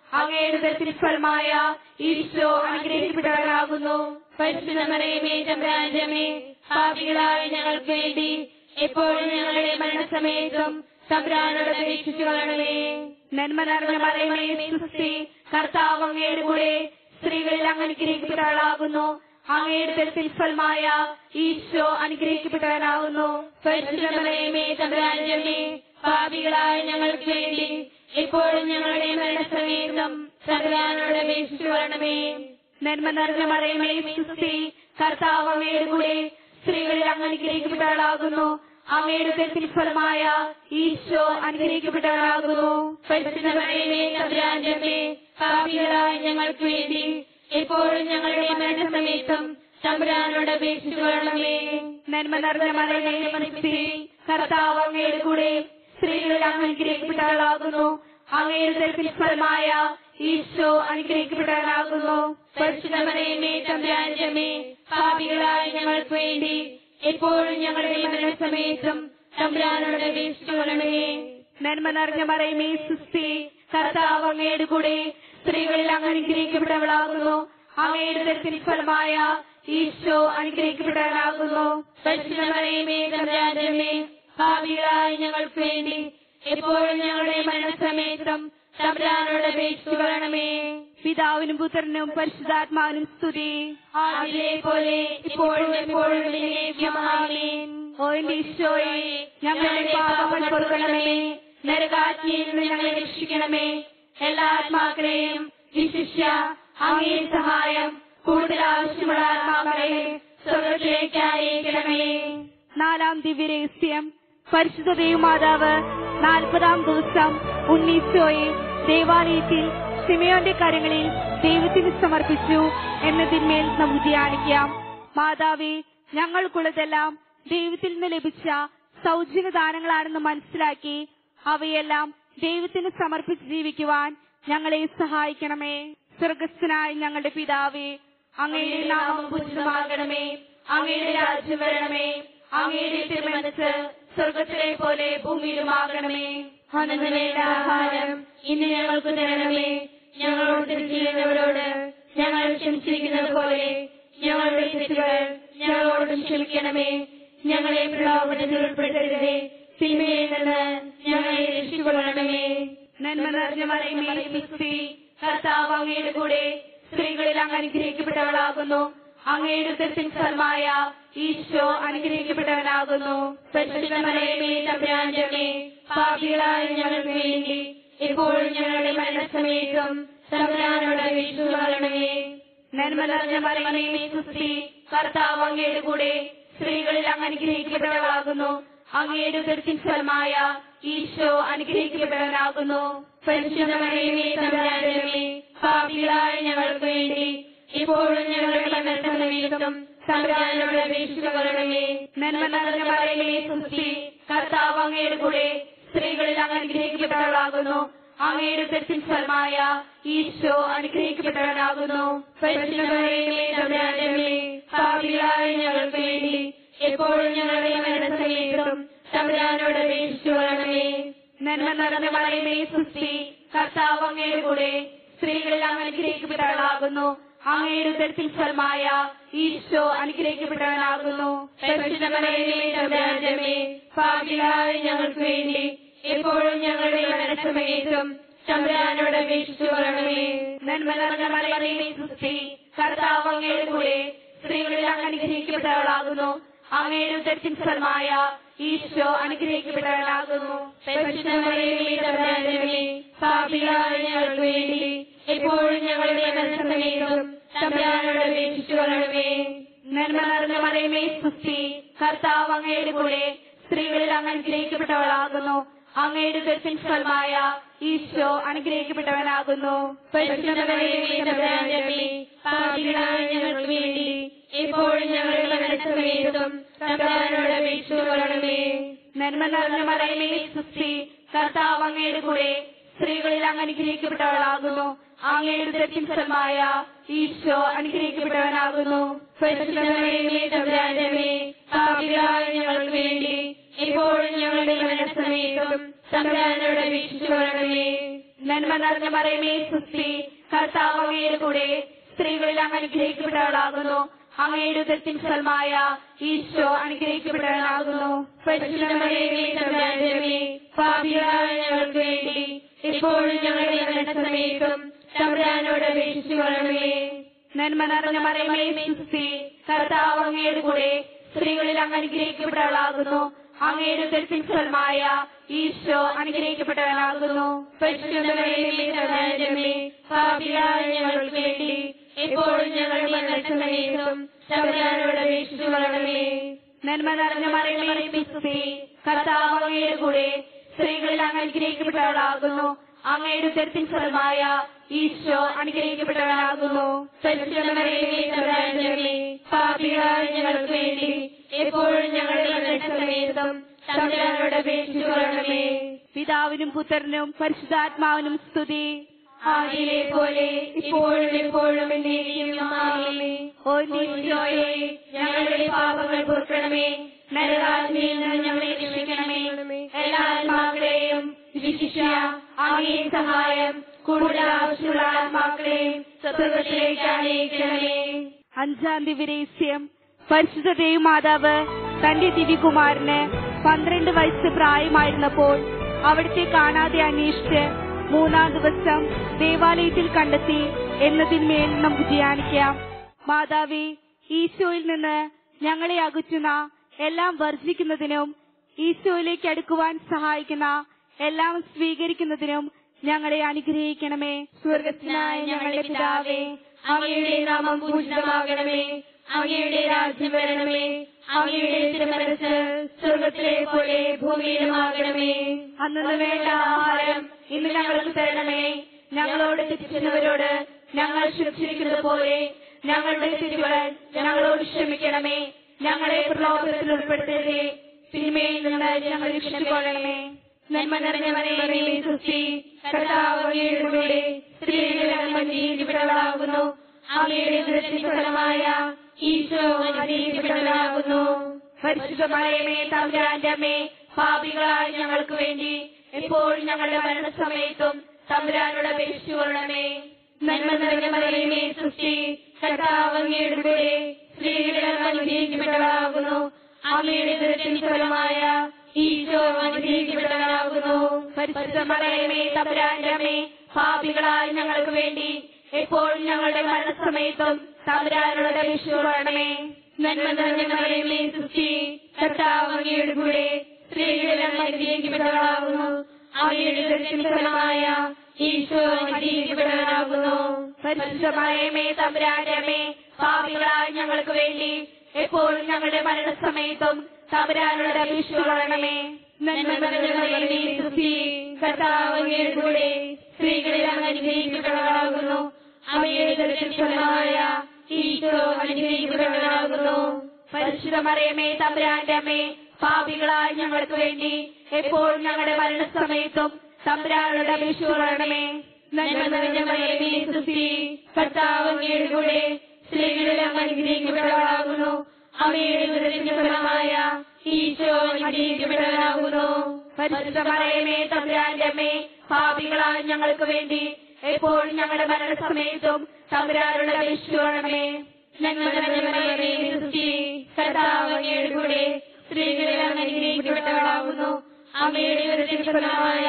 അങ്ങയുടെ ഉദരത്തിൻ ഫലമായ ഈശോ അനുഗ്രഹിക്കപ്പെട്ടവനാകുന്നു പരിശുദ്ധമറിയമേ തമ്പ്രാജമേ പാപികളായ ഞങ്ങൾക്ക് വേണ്ടി എപ്പോഴും ഞങ്ങളുടെ മരണസമയത്തും തമ്പ്രാനോട് അപേക്ഷിച്ചു കൊള്ളണമേ നന്മ നിറഞ്ഞ മറിയമേ സുസ്തി കർത്താവ് അങ്ങയുടെ കൂടെ സ്ത്രീകളിൽ അങ്ങ് അനുഗ്രഹിക്കപ്പെട്ടവളാകുന്നു അങ്ങയുടെ ഉദരത്തിൻ ഫലമായ ഈശോ അനുഗ്രഹിക്കപ്പെട്ടവനാകുന്നു പരിശുദ്ധമറിയമേ തമ്പ്രാജമേ പാപികളായ ഞങ്ങൾക്ക് വേണ്ടി എപ്പോഴും ഞങ്ങളുടെ മരണസമയത്തും തമ്പുരാനോട് അപേക്ഷിച്ചു വരണമേ നന്മ നിറഞ്ഞ മറിയമേ സുസ്തി കർത്താവ് അങ്ങയുടെ കൂടെ സ്ത്രീകളിൽ അങ്ങ് അനുഗ്രഹിക്കപ്പെട്ടവളാകുന്നു അങ്ങയുടെ ഉദരത്തിൻ ഫലമായ ഈശോ അനുഗ്രഹിക്കപ്പെട്ടവനാകുന്നു പരിശുദ്ധമറിയമേ തമ്പുരാന്റെ പാപികളായ ഞങ്ങൾക്ക് വേണ്ടി എപ്പോഴും ഞങ്ങളുടെ മരണസമയത്തും തമ്പുരാനോട് അപേക്ഷിച്ചു വരണമേ നന്മ നിറഞ്ഞ മറിയമേ സുസ്തി കർത്താവ് അങ്ങയുടെ കൂടെ സ്ത്രീകളിൽ അങ്ങ് അനുഗ്രഹിക്കപ്പെട്ടവളാകുന്നു അങ്ങയുടെ ഉദരത്തിൻ ഫലമായ ഈശോ അനുഗ്രഹിക്കപ്പെട്ടവനാകുന്നു പരിശുദ്ധമറിയമേ തമ്പുരാന്റെ പാപികളായ ഞങ്ങൾക്ക് വേണ്ടി എപ്പോഴും ഞങ്ങളുടെ മരണസമയത്തും തമ്പുരാനോട് അപേക്ഷിച്ചു കൊള്ളണമേ നന്മ നിറഞ്ഞ മറിയമേ സുസ്തി കർത്താവ് അങ്ങയുടെ കൂടെ സ്ത്രീകളിൽ അങ്ങ് അനുഗ്രഹിക്കപ്പെട്ടവളാകുന്നു അങ്ങയുടെ ഉദരത്തിൻ ഫലമായ ഈശോ അനുഗ്രഹിക്കപ്പെട്ടവനാകുന്നു പരിശുദ്ധമറിയമേ തമ്പുരാന്റെ ഭാവികളായ ഞങ്ങൾക്ക് വേണ്ടി എപ്പോഴും ഞങ്ങളുടെ മരണസമയത്തും തമ്പുരാനോട് അപേക്ഷിച്ചു കൊള്ളണമേ പിതാവിനും പുത്രനും പരിശുദ്ധാത്മാവിനും സ്തുതി ആദിലെ പോലെ ഇപ്പോഴും എപ്പോഴും എന്നേക്കുമാമേൻ. ഓ എന്റെ ഈശോയെ ഞങ്ങളുടെ പാപങ്ങൾ പൊറുക്കണമേ നരകാറ്റിയിൽ നിന്ന് ഞങ്ങളെ രക്ഷിക്കണമേ എല്ലാ ആത്മാക്കളെയും വിശിഷ്യ അങ്ങേ സഹായം കൂടുതൽ ആവശ്യമുള്ള ആത്മാക്കളെ സ്വർഗത്തിലേക്ക് അയക്കണമേ നാലാം ദിവ്യരഹസ്യം പരിശുദ്ധ ദേവമാതാവ് നാൽപ്പതാം ദിവസം ഉണ്ണീശോയെ ദേവാലയത്തിൽ സിമയോന്റെ കരങ്ങളിൽ ദൈവത്തിന് സമർപ്പിച്ചു എന്നതിന്മേൽ നമുക്ക് ധ്യാനിക്കാം മാതാവേ ഞങ്ങൾക്കുള്ളതെല്ലാം ദൈവത്തിൽ നിന്ന് ലഭിച്ച സൗജന്യ ദാനങ്ങളാണെന്ന് മനസ്സിലാക്കി അവയെല്ലാം ദൈവത്തിന് സമർപ്പിച്ച് ജീവിക്കുവാൻ ഞങ്ങളെ സഹായിക്കണമേ സ്വർഗസ്ഥനായ ഞങ്ങളുടെ പിതാവേ അങ്ങയുടെ നാമം പൂജിതമാകണമേ അങ്ങയുടെ രാജ്യം വരണമേ അങ്ങയുടെ തിരുമനസ് സ്വർഗത്തിലെ പോലെ ഭൂമിയിലുമാകണമേ അനന്ത വേണ്ട ആഹാരം ഇന്ന് ഞങ്ങൾക്ക് തരണമേ ഞങ്ങളോട് തെറ്റ് ചെയ്യുന്നവരോട് ഞങ്ങൾ ക്ഷമിച്ചിരിക്കുന്നത് പോലെ ഞങ്ങളുടെ തെറ്റുകൾ ഞങ്ങളോടും ക്ഷമിക്കണമേ ഞങ്ങളെ പ്രലോഭനത്തിൽ ഉൾപ്പെടുത്തരുതേ തിന്മയിൽ നിന്ന് ഞങ്ങളെ രക്ഷിക്കൊള്ളണമേ നന്മ നിറഞ്ഞ മറിയമേ സുസ്തി കർത്താവ് അങ്ങയുടെ കൂടെ സ്ത്രീകളിൽ അങ്ങ് അനുഗ്രഹിക്കപ്പെട്ടവളാകുന്നു അങ്ങയുടെ ഉദരത്തിൻ ഫലമായ ഈശോ അനുഗ്രഹിക്കപ്പെട്ടവനാകുന്നു പരിശുദ്ധമറിയമേ തമ്പുരാന്റെ പാപികളായ ഞങ്ങൾക്ക് വേണ്ടി എപ്പോഴും ഞങ്ങളുടെ മരണസമയത്തും തമ്പുരാനോട് അപേക്ഷിച്ചു കൊള്ളണമേ നന്മ നിറഞ്ഞ മറിയമേ സുസ്തി കർത്താവ് അങ്ങയുടെ കൂടെ സ്ത്രീകളിൽ അങ്ങ് അനുഗ്രഹിക്കപ്പെട്ടവളാകുന്നു അങ്ങയുടെ ഉദരത്തിൻ ഫലമായ ഈശോ അനുഗ്രഹിക്കപ്പെട്ടവനാകുന്നു പരിശുദ്ധമറിയമേ തമ്പുരാന്റെ പാപികളായ ഞങ്ങൾക്ക് വേണ്ടി ഇപ്പോഴും ഞങ്ങളുടെ മരണസമയത്തും തമ്പുരാനോട് അപേക്ഷിച്ചു കൊള്ളണമേ നന്മ നിറഞ്ഞ മറിയമേ സുസ്തി കർത്താവ് അങ്ങയുടെ കൂടെ സ്ത്രീകളിൽ അങ്ങ് അനുഗ്രഹിക്കപ്പെട്ടവളാകുന്നു അങ്ങയുടെ ഉദരത്തിൻ ഫലമായ ഈശോ അനുഗ്രഹിക്കപ്പെട്ടവനാകുന്നു പരിശുദ്ധമറിയമേ തമ്പുരാന്റെ പാപികളായ ഞങ്ങൾക്ക് വേണ്ടി എപ്പോഴും ഞങ്ങളുടെ മരണസമയത്തും തമ്പുരാനോട് അപേക്ഷിച്ചു കൊള്ളണമേ നന്മ നിറഞ്ഞ മറിയമേ സുസ്തി കർത്താവ് അങ്ങയുടെ കൂടെ സ്ത്രീകളിൽ അങ്ങ് അനുഗ്രഹിക്കപ്പെട്ടവളാകുന്നു അങ്ങയുടെ ഉദരത്തിൽ ഫലമായ ഈശോ അനുഗ്രഹിക്കപ്പെട്ടവനാകുന്നു പരിശുദ്ധമറിയമേ തമ്പുരാന്റെ പാപികളായ ഞങ്ങൾക്ക് വേണ്ടി എപ്പോഴും ഞങ്ങളുടെ മരണസമയത്തും തമ്പുരാനോട് അപേക്ഷിച്ചു കൊള്ളണമേ നന്മ നിറഞ്ഞ മറിയമേ സുസ്തി കർത്താവ് അങ്ങയുടെ കൂടെ സ്ത്രീകളിൽ അങ്ങ് അനുഗ്രഹിക്കപ്പെട്ടവളാകുന്നു അങ്ങയുടെ ഉദരത്തിൻ ഫലമായ ഈശോ അനുഗ്രഹിക്കപ്പെട്ടവനാകുന്നു പരിശുദ്ധമറിയമേ തമ്പുരാന്റെ പാപികളായ ഞങ്ങൾക്ക് വേണ്ടി എപ്പോഴും ഞങ്ങളുടെ മരണസമയത്തും തമ്പുരാനോട് അപേക്ഷിച്ചു കൊള്ളണമേ നന്മ നിറഞ്ഞ മറിയമേ സുസ്തി കർത്താവ് അങ്ങയുടെ കൂടെ സ്ത്രീകളിൽ അങ്ങ് അനുഗ്രഹിക്കപ്പെട്ടവളാകുന്നു അങ്ങയുടെ ഉദരത്തിൻ ഫലമായ ഈശോ അനുഗ്രഹിക്കപ്പെട്ടവനാകുന്നു പരിശുദ്ധമറിയമേ തമ്പുരാന്റെ പാപികളായ ഞങ്ങൾക്ക് വേണ്ടി എപ്പോഴും ഞങ്ങളുടെ മരണസമയത്തും തമ്പുരാനോട് അപേക്ഷിച്ചു കൊള്ളണമേ നന്മ നിറഞ്ഞ മറിയമേ സുസ്തി കർത്താവ് അങ്ങയുടെ കൂടെ സ്ത്രീകളിൽ അങ്ങ് അനുഗ്രഹിക്കപ്പെട്ടവളാകുന്നു അങ്ങയുടെ ഉദരത്തിൻ ഫലമായ ഈശോ അനുഗ്രഹിക്കപ്പെട്ടവനാകുന്നു പരിശുദ്ധമറിയമേ തമ്പുരാന്റെ പാപികളായ ഞങ്ങൾക്ക് വേണ്ടി എപ്പോഴും ഞങ്ങളുടെ മരണസമയത്തും തമ്പുരാനോട് അപേക്ഷിച്ചു കൊള്ളണമേ നന്മ നിറഞ്ഞ മറിയമേ സുസ്തി കർത്താവ് അങ്ങയുടെ കൂടെ സ്ത്രീകളിൽ അങ്ങ് അനുഗ്രഹിക്കപ്പെട്ടവളാകുന്നു അങ്ങയുടെ ഉദരത്തിൻ ഫലമായ ഈശോ അനുഗ്രഹിക്കപ്പെട്ടവനാകുന്നു പരിശുദ്ധമറിയമേ തമ്പുരാന്റമ്മേ പാപികളായ ഞങ്ങൾക്ക് വേണ്ടി ഇപ്പോഴും ഞങ്ങളുടെ മരണസമയത്തും തമ്പുരാനോട് അപേക്ഷിച്ചു കൊള്ളണമേ നന്മ നിറഞ്ഞ മറിയമേ സുസ്തി കർത്താവ് അങ്ങയുടെ കൂടെ സ്ത്രീകളിൽ അങ്ങ് അനുഗ്രഹിക്കപ്പെട്ടവളാകുന്നു അങ്ങയുടെ ഉദരത്തിൻ ഫലമായ ഈശോ അനുഗ്രഹിക്കപ്പെട്ടവനാകുന്നു പരിശുദ്ധമറിയമേ തമ്പുരാന്റമ്മേ പാപികളായ ഞങ്ങൾക്ക് വേണ്ടി എപ്പോഴും ഞങ്ങളുടെ മരണസമയത്തും തമ്പുരാനോട് അപേക്ഷിച്ചു കൊള്ളണമേ നന്മ നിറഞ്ഞ മറിയമേ സുസ്തി കർത്താവ് അങ്ങയുടെ കൂടെ സ്ത്രീകളിൽ അങ്ങ് അനുഗ്രഹിക്കപ്പെട്ടവളാകുന്നു അങ്ങയുടെ ഉദരത്തിൻ ഫലമായ ഈശോ അനുഗ്രഹിക്കപ്പെട്ടവനാകുന്നു പരിശുദ്ധമറിയമേ തമ്പുരാന്റമ്മേ പാപികളായ ഞങ്ങൾക്ക് വേണ്ടി എപ്പോഴും ഞങ്ങളുടെ മരണസമയത്തും തമ്പുരാനോട് അപേക്ഷിച്ചു കൊള്ളണമേ പിതാവിനും പുത്രനും പരിശുദ്ധാത്മാവിനും സ്തുതി ആദിയിലെ പോലെ ഇപ്പോഴും എപ്പോഴും എന്നേക്കും ആമേൻ. ഓ ഈശോയെ ഞങ്ങളുടെ പാപങ്ങൾ പൊറുക്കണമേ നരകാജ്ഞയിൽ നിന്ന് ഞങ്ങളെ രക്ഷിക്കണമേ എല്ലാ ആത്മാക്കളെയും വിശിഷ്യ അങ്ങേ സഹായം കൂടുതൽ ആവശ്യമുള്ള ആത്മാക്കളെയും സ്വർഗത്തിലേക്ക് അനയിക്കണമേ അഞ്ചാം ദിവരേസ്യം പരിശുദ്ധ ദേവമാതാവ് തന്റെ ദിവ്യകുമാരന് പന്ത്രണ്ട് വയസ്സ് പ്രായമായിരുന്നപ്പോൾ അവിടുത്തെ കാണാതെ അന്വേഷിച്ച് മൂന്നാം ദിവസം ദേവാലയത്തിൽ കണ്ടെത്തി എന്നതിന്മേൽ നമുക്ക് ധ്യാനിക്കാം മാതാവേ ഈശോയിൽ നിന്ന് ഞങ്ങളെ അകറ്റുന്ന എല്ലാം വർജിക്കുന്നതിനും ഈശോയിലേക്ക് അടുക്കുവാൻ സഹായിക്കുന്ന എല്ലാം സ്വീകരിക്കുന്നതിനും ഞങ്ങളെ അനുഗ്രഹിക്കണമേ സ്വർഗത്തിനായ ഞങ്ങളുടെ പിതാവേ അങ്ങയുടെ നാമം പൂജിതമാകണമേ അങ്ങയുടെ രാജ്യം വരണമേ അങ്ങയുടെ തിരുമനസ് സ്വർഗത്തിലെ പോലെ ഭൂമിയിലുമാകണമേ അന്നു വേണ്ട ആഹാരം ഇന്ന് ഞങ്ങൾക്ക് തരണമേ ഞങ്ങളോട് തെറ്റിച്ചവരോട് ഞങ്ങൾ ശിക്ഷിക്കുന്നത് പോലെ ഞങ്ങളുടെ തിരുവൾ ഞങ്ങളോട് ക്ഷമിക്കണമേ ഞങ്ങളെ പ്രലോഭനത്തിൽ ഉൾപ്പെടുത്തരുതേ തിന്മയിൽ നിന്ന് ഞങ്ങൾ രക്ഷിച്ചുകൊള്ളണമേ നന്മ നിറഞ്ഞ മറിയമേ സുസ്തി കർത്താവ് അങ്ങയുടെ കൂടെ സ്ത്രീകളിൽ അങ്ങ് അനുഗ്രഹിക്കപ്പെട്ടവളാകുന്നു അങ്ങയുടെ ദുരത്തിന് ഫലമായ ഈശോ അനുഗ്രഹിക്കപ്പെട്ടവളാകുന്നു പരിശുദ്ധ മറിയമേ തമ്പുരാന്റെ അമ്മേ പാപികളായ ഞങ്ങൾക്ക് വേണ്ടി എപ്പോഴും ഞങ്ങളുടെ മരണസമയത്തും തമ്പുരാനോട് അപേക്ഷിച്ചു കൊള്ളണമേ നന്മ നിറഞ്ഞ മറിയമേ സുസ്തി കർത്താവ് അങ്ങയുടെ കൂടെ സ്ത്രീകളിൽ അങ്ങ് അനുഗ്രഹിക്കപ്പെട്ടവളാകുന്നു അങ്ങയുടെ ദുരത്തിന് ഫലമായ ഈശോ അനുഗ്രഹിക്കപ്പെട്ടവനാകുന്നു പരിശുദ്ധ മറിയമേ തമ്പുരാന്റെ അമ്മേ പാപികളായ ഞങ്ങൾക്ക് വേണ്ടി എപ്പോഴും ഞങ്ങളുടെ മരണസമയത്തും തമ്പുരാനോട് അപേക്ഷിച്ചുകൊള്ളണമേ നന്മ നിറഞ്ഞ മറിയമേ സൃഷ്ടി കർത്താവ് അങ്ങയുടെ കൂടെ സ്ത്രീകളിൽ അങ്ങ് അനുഗ്രഹിക്കപ്പെട്ടവളാകുന്നു അങ്ങയുടെ ദുരത്തിന് ഫലമായ ഈശോ അനുഗ്രഹിക്കപ്പെട്ടവനാകുന്നു പരിശുദ്ധ മറിയമേ തമ്പുരാന്റെ അമ്മേ പാപികളായ ഞങ്ങൾക്ക് വേണ്ടി എപ്പോഴും ഞങ്ങളുടെ മരണസമയത്തും തമ്പുരാനോട് അപേക്ഷിച്ചുകൊള്ളണമേ നന്മ നിറഞ്ഞ മറിയമേ സൃഷ്ടി കർത്താവ് അങ്ങയുടെ കൂടെ സ്ത്രീകളിൽ അങ്ങ് അനുഗ്രഹിക്കപ്പെട്ടവളാകുന്നു അങ്ങയുടെ ദുരത്തിന് ഫലമായ ഈശോ അനുഗ്രഹിക്കപ്പെട്ടവനാകുന്നു പരിശുദ്ധ മറിയമേ തമ്പുരാന്റെ അമ്മേ പാപികളായ ഞങ്ങൾക്ക് വേണ്ടി എപ്പോഴും ഞങ്ങളുടെ മരണസമയത്തും തമ്പുരാനോട് അപേക്ഷിച്ചുകൊള്ളണമേ നന്മ നിറഞ്ഞ മറിയമേ സൃഷ്ടി കർത്താവ് അങ്ങയുടെ കൂടെ സ്ത്രീകളിൽ അങ്ങ് അനുഗ്രഹിക്കപ്പെട്ടവളാകുന്നു അങ്ങയുടെ ദുരത്തിന് ഫലമായ ഈശോ അനുഗ്രഹിക്കപ്പെട്ടവനാകുന്നു പരിശുദ്ധ മറിയമേ തമ്പുരാന്റെ അമ്മേ പാപികളായ ഞങ്ങൾക്ക് വേണ്ടി എപ്പോഴും ഞങ്ങളുടെ മരണസമയത്തും തമ്പുരാനോട് അപേക്ഷിച്ചുകൊള്ളണമേ നന്മ നിറഞ്ഞ മറിയമേ സൃഷ്ടി കർത്താവ് അങ്ങയുടെ കൂടെ സ്ത്രീകളിൽ അങ്ങ് അനുഗ്രഹിക്കപ്പെട്ടവളാകുന്നു അങ്ങയുടെ ദുരത്തിന് ഫലമായ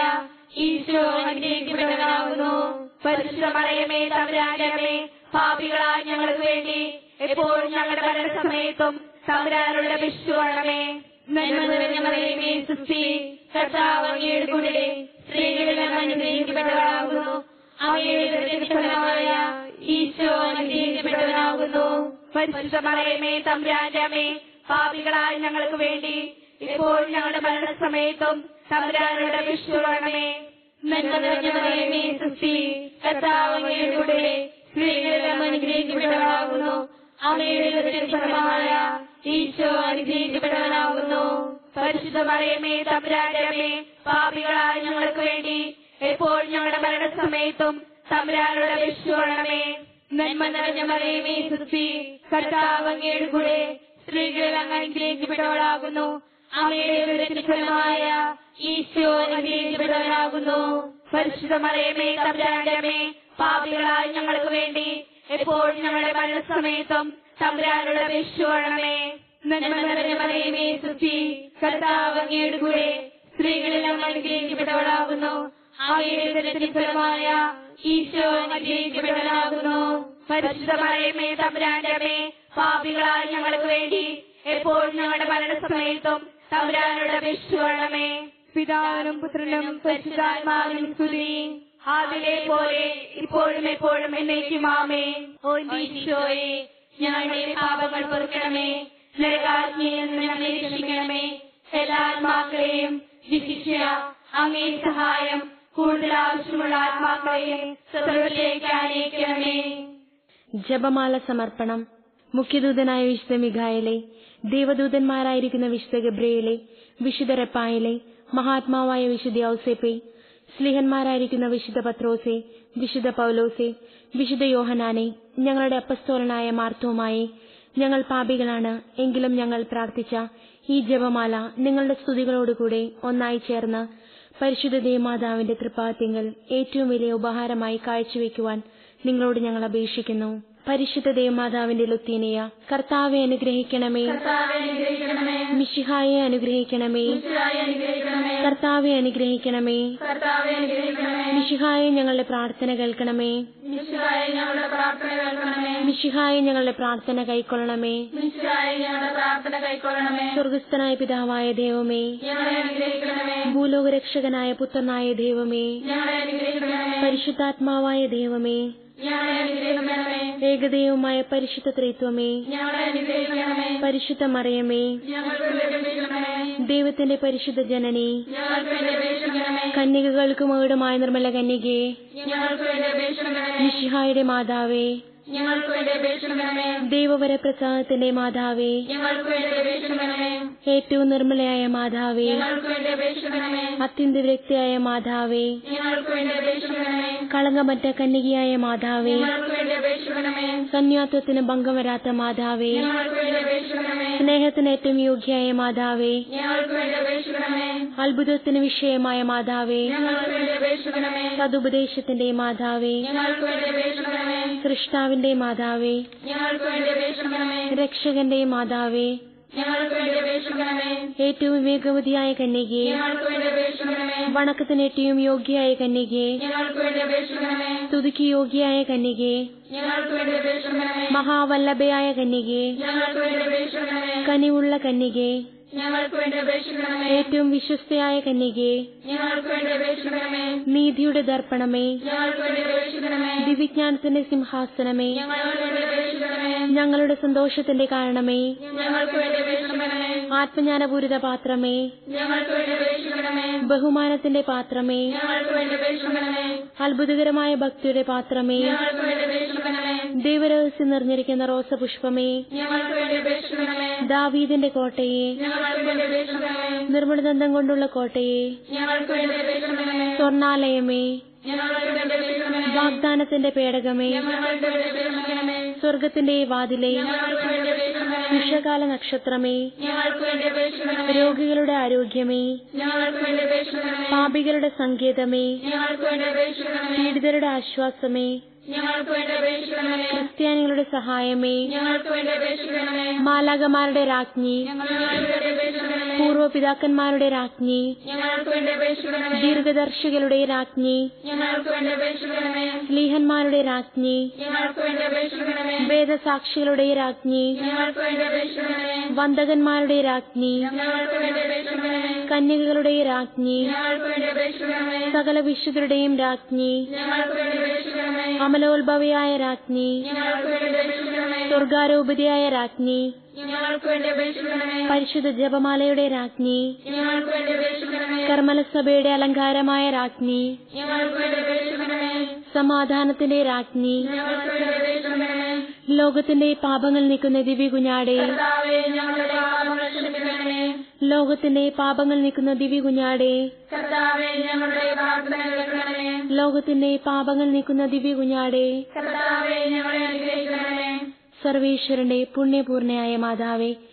ഈശോ അനുഗ്രഹിക്കപ്പെട്ടവനാകുന്നു പരിശുദ്ധ മറിയമേ തമ്പുരാന്റെ അമ്മേ പാപികളായ ഞങ്ങൾക്ക് വേണ്ടി എപ്പോഴും ഞങ്ങളുടെ മരണസമയത്തും തമ്പുരാനോട് അപേക്ഷിച്ചുകൊള്ളണമേ നന്മ നിറഞ്ഞ മറിയമേ സൃഷ്ടി കർത്താവ് അങ്ങയുടെ കൂടെ സ്ത്രീകളിൽ അങ്ങ് അനുഗ്രഹിക്കപ്പെട്ടവളാകുന്നു അങ്ങയുടെ ദുരത്തിന് ഫലമായ ഈശോ അനുഗ്രഹിക്കപ്പെട്ടവനാകുന്നു പരിശുദ്ധ മറിയമേ തമ്പുരാന്റെ അമ്മേ പാപികളായ ഞങ്ങൾക്ക് വേണ്ടി ഇപ്പോൾ ഞങ്ങളുടെ മരണസമയത്തും തമ്പുരാനോട് അപേക്ഷിച്ചുകൊള്ളണമേ നന്മ നിറഞ്ഞ മറിയമേ സൃഷ്ടി കർത്താവ് അങ്ങയുടെ കൂടെ സ്ത്രീകളിൽ അങ്ങ് അനുഗ്രഹിക്കപ്പെട്ടവളാകുന്നു അങ്ങയുടെ ദുരത്തിന് ഫലമായ ഈശോ അനുഗ്രഹിക്കപ്പെട്ടവനാകുന്നു പരിശുദ്ധ മറിയമേ തമ്പുരാന്റെ അമ്മേ പാപികളായ ഞങ്ങൾക്ക് വേണ്ടി എപ്പോൾ ഞങ്ങളുടെ മരണസമയത്തും തമ്പുരാനോട് അപേക്ഷിച്ചുകൊള്ളണമേ നന്മ നിറഞ്ഞ മറിയമേ സൃഷ്ടി കർത്താവ് അങ്ങയുടെ കൂടെ സ്ത്രീകളിൽ അങ്ങ് അനുഗ്രഹിക്കപ്പെട്ടവളാകുന്നു അങ്ങയുടെ ദുരത്തിന് ഫലമായ ഈശോ അനുഗ്രഹിക്കപ്പെട്ടവനാകുന്നു പരിശുദ്ധ മറിയമേ തമ്പുരാന്റെ അമ്മേ പാപികളായ ഞങ്ങൾക്ക് വേണ്ടി എപ്പോഴും ഞങ്ങളുടെ മരണസമയത്തും തമ്പുരാനോട് അപേക്ഷിച്ചുകൊള്ളണമേ നന്മ നിറഞ്ഞ മറിയമേ സുഖി കർത്താവ് അങ്ങയുടെ കൂടെ സ്ത്രീകളിൽ അങ്ങ് അനുഗ്രഹിക്കപ്പെട്ടവളാകുന്നു അങ്ങയുടെ ഉദരത്തിൻ ഫലമായ ഈശോ അനുഗ്രഹിക്കപ്പെട്ടവനാകുന്നു പരിശുദ്ധ മറിയമേ തമ്പുരാന്റെ അമ്മേ പാപികളായ ഞങ്ങൾക്ക് വേണ്ടി എപ്പോഴും ഞങ്ങളുടെ മരണസമയത്തും തമ്പുരാനോട് അപേക്ഷിച്ചുകൊള്ളണമേ പിതാവിനും പുത്രനും പരിശുദ്ധാത്മാവിനും സ്തുതി ആദിലെ പോലെ ഇപ്പോഴും എപ്പോഴും എന്നേക്കും ആമേ ഓ ഈശോയെ ഞങ്ങളുടെ പാപങ്ങൾ പൊറുക്കണമേ നരകാജ്ഞയിൽ നിന്ന് ഞങ്ങളെ രക്ഷിക്കണമേ എല്ലാ ആത്മാക്കളെയും വിശിഷ്യ അങ്ങേ സഹായം കൂടുതൽ ആവശ്യമുള്ള ആത്മാക്കളെയും സ്വർഗത്തിലേക്ക് അനയിക്കണമേ ജപമാല സമർപ്പണം മുഖ്യദൂതനായ വിശുദ്ധ മിഖായലെ ദേവദൂതന്മാരായിരിക്കുന്ന വിശുദ്ധ ഗബ്രയേലെ വിശുദ്ധ റെപ്പായലെ മഹാത്മാവായ വിശുദ്ധ ഔസേപ്പെ സ്ലിഹന്മാരായിരിക്കുന്ന വിശുദ്ധ പത്രോസെ വിശുദ്ധ പൗലോസെ വിശുദ്ധ യോഹനാനെ ഞങ്ങളുടെ അപ്പസ്തോലനായ മാർത്തോമായെ ഞങ്ങൾ പാപികളാണ് എങ്കിലും ഞങ്ങൾ പ്രാർത്ഥിച്ച ഈ ജപമാല നിങ്ങളുടെ സ്തുതികളോടുകൂടെ ഒന്നായി ചേർന്ന് പരിശുദ്ധ ദേവമാതാവിന്റെ തൃപ്പാത്തിങ്കൽ ഏറ്റവും വലിയ ഉപഹാരമായി കാഴ്ചവെക്കുവാൻ നിങ്ങളോട് ഞങ്ങൾ അപേക്ഷിക്കുന്നു പരിശുദ്ധ ദേവമാതാവിന്റെ ലുത്തീനയ കർത്താവെ അനുഗ്രഹിക്കണമേ കർത്താവെ അനുഗ്രഹിക്കണമേ മിശിഹായെ അനുഗ്രഹിക്കണമേ ഈശോയെ അനുഗ്രഹിക്കണമേ കർത്താവെ അനുഗ്രഹിക്കണമേ കർത്താവെ അനുഗ്രഹിക്കണമേ മിശിഹായെ ഞങ്ങളുടെ പ്രാർത്ഥന കേൾക്കണമേ ഈശോയെ ഞങ്ങളുടെ പ്രാർത്ഥന കേൾക്കണമേ മിശിഹായെ ഞങ്ങളുടെ പ്രാർത്ഥന കൈക്കൊള്ളണമേ ഈശോയെ ഞങ്ങളുടെ പ്രാർത്ഥന കൈക്കൊള്ളണമേ സ്വർഗസ്ഥനായ പിതാവായ ദൈവമേ ഞങ്ങളെ അനുഗ്രഹിക്കണമേ ഭൂലോകരക്ഷകനായ പുത്രനായ ദൈവമേ ഞങ്ങളെ അനുഗ്രഹിക്കണമേ പരിശുദ്ധാത്മാവായ ദൈവമേ ഞങ്ങളെ അനുഗ്രഹിക്കണമേ ഏകദൈവമായ പരിശുദ്ധ ത്രിത്വമേ ഞങ്ങളെ അനുഗ്രഹിക്കണമേ പരിശുദ്ധ മറിയമേ ഞങ്ങൾക്ക് വേണ്ടി അപേക്ഷിക്കണമേ ദൈവത്തിന്റെ പരിശുദ്ധ ജനനി ഞങ്ങൾക്ക് വേണ്ടി അപേക്ഷിക്കണമേ കന്യകകൾക്ക് മകുടമായ നിർമ്മല കന്യകയെ ഞങ്ങൾക്ക് വേണ്ടി അപേക്ഷിക്കണമേ മിശിഹായുടെ മാതാവേ ഞങ്ങൾക്ക് വേണ്ടി അപേക്ഷിക്കണമേ ദൈവവര പ്രസാദത്തിന്റെ മാതാവേ ഞങ്ങൾക്ക് വേണ്ടി അപേക്ഷിക്കണമേ ഏറ്റവും നിർമ്മലയായ മാതാവേ ഞങ്ങൾക്ക് വേണ്ടി അപേക്ഷിക്കണമേ അത്യന്ത വിരക്തിയായ മാതാവേ ഞങ്ങൾക്ക് വേണ്ടി അപേക്ഷിക്കണമേ കളങ്കമറ്റ കന്യകയായ മാതാവേ ഞങ്ങൾക്ക് വേണ്ടി അപേക്ഷിക്കണമേ സന്യാത്വത്തിന് ഭംഗം വരാത്ത മാതാവേ ഞങ്ങൾക്ക് വേണ്ടി അപേക്ഷിക്കണമേ സ്നേഹത്തിന് ഏറ്റവും യോഗ്യയായ മാതാവേ ഞങ്ങൾക്ക് വേണ്ടി അപേക്ഷിക്കണമേ അത്ഭുതത്തിന് വിഷയമായ മാതാവേ ഞങ്ങൾക്ക് വേണ്ടി അപേക്ഷിക്കണമേ സതുപദേശത്തിന്റെ മാതാവേ ഞങ്ങൾക്ക് വേണ്ടി അപേക്ഷിക്കണമേ സൃഷ്ടാവിന്റെ മാതാവേ ഞങ്ങൾക്ക് വേണ്ടി അപേക്ഷിക്കണമേ രക്ഷകന്റെ മാതാവേ ഞങ്ങൾക്ക് വേണ്ടി അപേക്ഷിക്കണമേ ഏറ്റവും വിവേകവതിയായ കന്യകയെ ഞങ്ങൾക്ക് വേണ്ടി അപേക്ഷിക്കണമേ വണക്കത്തിന് ഏറ്റവും യോഗ്യയായ കന്യകയെ ഞങ്ങൾക്ക് വേണ്ടി അപേക്ഷിക്കണമേ സ്തുതിക്ക് യോഗ്യയായ കന്യകയെ ഞങ്ങൾക്ക് വേണ്ടി അപേക്ഷിക്കണമേ മഹാവല്ലഭയായ കന്യകയെ ഞങ്ങൾക്ക് വേണ്ടി അപേക്ഷിക്കണമേ കനിവുള്ള കന്യകയെ ഞങ്ങൾക്ക് വേണ്ടി അപേക്ഷിക്കണമേ ഏറ്റവും വിശ്വസ്തയായ കന്യകയെ ഞങ്ങൾക്ക് വേണ്ടി അപേക്ഷിക്കണമേ നീതിയുടെ ദർപ്പണമേ ഞങ്ങൾക്ക് വേണ്ടി അപേക്ഷിക്കണമേ ദിവ്യജ്ഞാനത്തിന്റെ സിംഹാസനമേ ഞങ്ങൾക്ക് വേണ്ടി അപേക്ഷിക്കണമേ ഞങ്ങളുടെ സന്തോഷത്തിന്റെ കാരണമേ ഞങ്ങൾക്ക് വേണ്ടി അപേക്ഷിക്കണമേ ആത്മജ്ഞാനപൂരിത പാത്രമേ ഞങ്ങൾക്ക് വേണ്ടി അപേക്ഷിക്കണമേ ബഹുമാനത്തിന്റെ പാത്രമേ ഞങ്ങൾക്ക് വേണ്ടി അപേക്ഷിക്കണമേ അത്ഭുതകരമായ ഭക്തിയുടെ പാത്രമേ ഞങ്ങൾക്ക് വേണ്ടി അപേക്ഷിക്കണമേ ദൈവരഹസ്യം നിറഞ്ഞിരിക്കുന്ന റോസപുഷ്പമേ ഞങ്ങൾക്ക് വേണ്ടി അപേക്ഷിക്കണമേ ദാവീദിന്റെ കോട്ടയെ ഞങ്ങൾക്ക് വേണ്ടി അപേക്ഷിക്കണമേ നിർമ്മലദന്തം കൊണ്ടുള്ള കോട്ടയെ ഞങ്ങൾക്ക് വേണ്ടി അപേക്ഷിക്കണമേ സ്വർണാലയമേ ഞങ്ങൾക്ക് വേണ്ടി അപേക്ഷിക്കണമേ വാഗ്ദാനത്തിന്റെ പേടകമേ ഞങ്ങൾക്ക് വേണ്ടി അപേക്ഷിക്കണമേ സ്വർഗത്തിന്റെ വാതിലെ ഞങ്ങൾക്ക് വേണ്ടി അപേക്ഷിക്കണമേ വിഷകാല നക്ഷത്രമേ ഞങ്ങൾക്ക് വേണ്ടി അപേക്ഷിക്കണമേ രോഗികളുടെ ആരോഗ്യമേ ഞങ്ങൾക്ക് വേണ്ടി അപേക്ഷിക്കണമേ പാപികളുടെ സങ്കേതമേ ഞങ്ങൾക്ക് വേണ്ടി അപേക്ഷിക്കണമേ പീഡിതരുടെ ആശ്വാസമേ ഞങ്ങൾക്ക് വേണ്ടി അപേക്ഷിക്കണമേ ക്രിസ്ത്യാനികളുടെ സഹായമേ ഞങ്ങൾക്ക് വേണ്ടി അപേക്ഷിക്കണമേ മാലാകമാരുടെ രാജ്ഞി ഞങ്ങൾക്ക് വേണ്ടി അപേക്ഷിക്കണമേ പൂർവ്വപിതാക്കന്മാരുടെ രാജ്ഞി ഞങ്ങൾക്ക് വേണ്ടി അപേക്ഷിക്കണമേ ദീർഘദർശികളുടെ രാജ്ഞി ഞങ്ങൾക്ക് വേണ്ടി അപേക്ഷിക്കണമേ സ്ലീഹന്മാരുടെ രാജ്ഞി ഞങ്ങൾക്ക് വേണ്ടി അപേക്ഷിക്കണമേ വേദസാക്ഷികളുടെ രാജ്ഞി ഞങ്ങൾക്ക് വേണ്ടി അപേക്ഷിക്കണമേ വന്ദകന്മാരുടെ രാജ്ഞി ഞങ്ങൾക്ക് വേണ്ടി അപേക്ഷിക്കണമേ കന്യകകളുടെ രാജ്ഞി ഞങ്ങൾക്ക് വേണ്ടി അപേക്ഷിക്കണമേ സകല വിശുദ്ധരുടെയും രാജ്ഞി ഞങ്ങൾക്ക് വേണ്ടി അപേക്ഷിക്കണമേ അമലോത്ഭവയായ രാജ്ഞി ഞങ്ങൾക്ക് വേണ്ടി അപേക്ഷിക്കണമേ സ്വർഗാരോപതിയായ രാജ്ഞി ഞങ്ങൾക്ക് വേണ്ടി അപേക്ഷിക്കണമേ പരിശുദ്ധ ജപമാലയുടെ രാജ്ഞി ഞങ്ങൾക്ക് വേണ്ടി അപേക്ഷിക്കണമേ കർമ്മലസഭയുടെ അലങ്കാരമായ രാജ്ഞി ഞങ്ങൾക്ക് വേണ്ടി അപേക്ഷിക്കണമേ സമാധാനത്തിന്റെ രാജ്ഞി ഞങ്ങൾക്ക് വേണ്ടി അപേക്ഷിക്കണമേ ലോകത്തിന്റെ പാപങ്ങൾ നീക്കുന്ന ദിവ്യ കുഞ്ഞാടെ കർത്താവേ ഞങ്ങളുടെ പാപങ്ങൾ ക്ഷമിക്കണമേ ലോകത്തിന്റെ പാപങ്ങൾ നീക്കുന്ന ദിവ്യ കുഞ്ഞാടെ കർത്താവേ ഞങ്ങളുടെ പ്രാർത്ഥന കേൾക്കണമേ ലോകത്തിന്റെ പാപങ്ങൾ നീക്കുന്ന ദിവ്യ കുഞ്ഞാടെ കർത്താവേ ഞങ്ങളെ അനുഗ്രഹിക്കണമേ സർവേശ്വരന്റെ പുണ്യപൂർണയായ മാതാവേ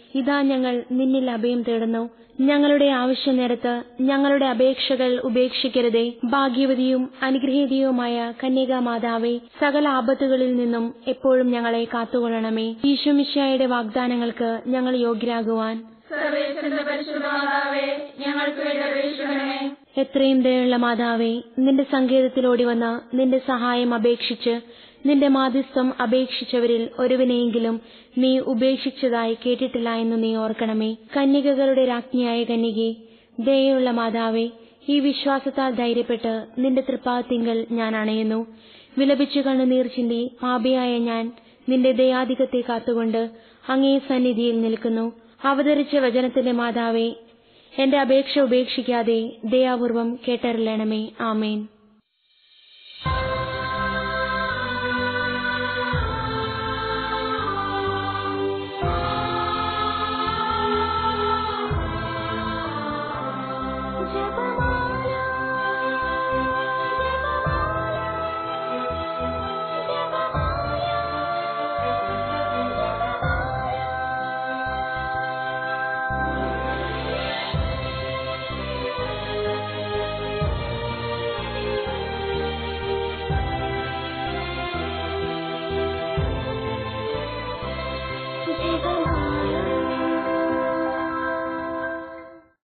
ഇതാ ഞങ്ങൾ നിന്നിൽ അഭയം തേടുന്നു ഞങ്ങളുടെ ആവശ്യനേരത്ത് ഞങ്ങളുടെ അപേക്ഷകൾ ഉപേക്ഷിക്കരുതേ ഭാഗ്യവതിയും അനുഗ്രഹീതയുമായ കന്യകാ മാതാവേ സകല ആപത്തുകളിൽ നിന്നും എപ്പോഴും ഞങ്ങളെ കാത്തുകൊള്ളണമേ ഈശോമിശായുടെ വാഗ്ദാനങ്ങൾക്ക് ഞങ്ങൾ യോഗ്യരാകുവാൻ സർവേശ്വരന്റെ പരിശുദ്ധമാതാവേ ഞങ്ങൾക്ക് വേണ്ടി അപേക്ഷിക്കണമേ എത്രയും ദയുള്ള മാതാവേ നിന്റെ സങ്കേതത്തിലോടി വന്ന് നിന്റെ സഹായം അപേക്ഷിച്ച് നിന്റെ മാധ്യസ്ഥം അപേക്ഷിച്ചവരിൽ ഒരുവനെയെങ്കിലും നീ ഉപേക്ഷിച്ചതായി കേട്ടിട്ടില്ല എന്ന് നീ ഓർക്കണമേ കന്യകകളുടെ രാജ്ഞിയായ കന്യകെ ദയുള്ള മാതാവേ ഈ വിശ്വാസത്താൽ ധൈര്യപ്പെട്ട് നിന്റെ തൃപ്പാത്തിങ്കൽ ഞാൻ അണയുന്നു വിലപിച്ചു കണ്ണുനീർ ചിന്തി പാപിയായ ഞാൻ നിന്റെ ദയാധികത്തെ കാത്തുകൊണ്ട് അങ്ങേ സന്നിധിയിൽ നിൽക്കുന്നു അവതരിച്ച വചനത്തിന്റെ മാതാവേ എന്റെ അപേക്ഷ ഉപേക്ഷിക്കാതെ ദയാപൂർവം കേട്ടറിയണമേ ആമേൻ